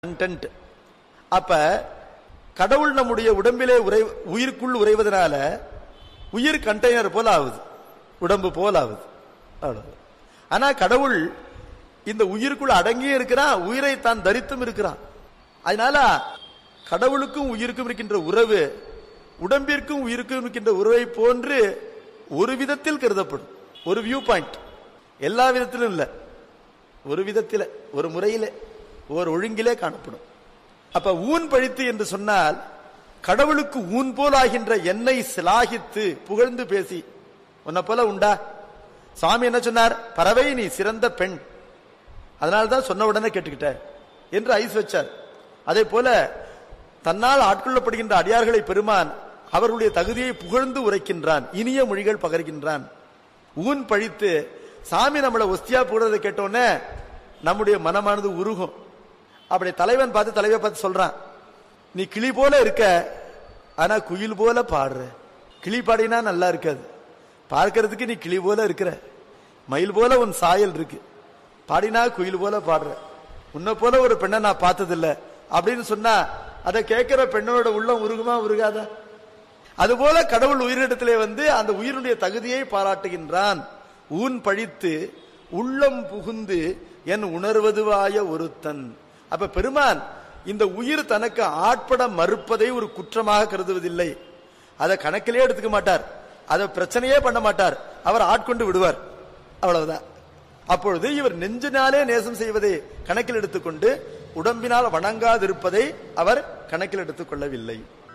Content அப்ப கடவுள் நம்முடைய உடம்பிலே உரை உயிருக்குள் உறைவதனால உயிர் கண்டெய்னர் போல ஆகுது உடம்பு போல ஆகுது அவ்வளவு ஆனா கடவுள் இந்த உயிருக்குள் அடங்கியே இருக்கிறான் உயிரை தான் தரித்தும் இருக்கிறான் அதனால கடவுளுக்கும் உயிருக்கும் இருக்கின்ற உறவு உடம்பிற்கும் உயிருக்கும் இருக்கின்ற உறவை போன்று ஒரு விதத்தில் கருதப்படும் ஒரு வியூ பாயிண்ட் எல்லா விதத்திலும் இல்லை ஒரு விதத்தில ஒரு முறையிலே ஒரு ஒழுங்கிலே காணப்படும் அப்ப ஊன் பழித்து என்று சொன்னால் கடவுளுக்கு ஊன் போலாகின்ற என்னை சிலாகித்து புகழ்ந்து பேசி உன்னை போல உண்டா சுவாமி என்ன சொன்னார் பறவை நீ சிறந்த பெண் அதனால்தான் சொன்ன உடனே கேட்டுக்கிட்ட என்று ஐஸ் வச்சார் அதே போல தன்னால் ஆட்கொள்ளப்படுகின்ற அடியார்களை பெருமான் அவர்களுடைய தகுதியை புகழ்ந்து உரைக்கின்றான் இனிய மொழிகள் பகர்கின்றான் ஊன் பழித்து சாமி நம்மளை ஒஸ்தியா புகழதை கேட்டோன்னே நம்முடைய மனமானது உருகும் அப்படி தலைவன் பார்த்து தலைவை பார்த்து சொல்றான் நீ கிளி போல இருக்க ஆனா குயில் போல பாடுற கிளி பாடினா நல்லா இருக்காது பார்க்கறதுக்கு நீ கிளி போல இருக்கிற மயில் போல உன் சாயல் இருக்கு பாடினா குயில் போல பாடுற உன்னை போல ஒரு பெண்ணை நான் பார்த்ததில்ல அப்படின்னு சொன்னா அதை கேட்கிற பெண்ணோட உள்ளம் உருகுமா உருகாதா அதுபோல கடவுள் உயிரிடத்திலே வந்து அந்த உயிரினுடைய தகுதியை பாராட்டுகின்றான் ஊன் பழித்து உள்ளம் புகுந்து என் உணர்வதுவாய ஒருத்தன் அப்ப பெருமான் இந்த உயிர் தனக்கு ஆட்பட மறுப்பதை ஒரு குற்றமாக கருதுவதில்லை அதை கணக்கிலே எடுத்துக்க மாட்டார் அதை பிரச்சனையே பண்ண மாட்டார் அவர் ஆட்கொண்டு விடுவார் அவ்வளவுதான் அப்பொழுது இவர் நெஞ்சினாலே நேசம் செய்வதை கணக்கில் எடுத்துக்கொண்டு உடம்பினால் வணங்காதிருப்பதை அவர் கணக்கில் எடுத்துக் கொள்ளவில்லை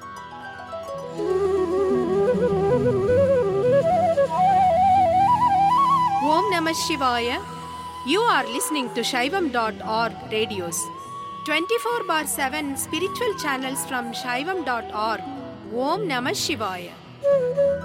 Om Namah Shivaya. You are listening to Shaivam.org radios. 24 bar 7 spiritual channels from Shaivam.org. Om Namah Shivaya.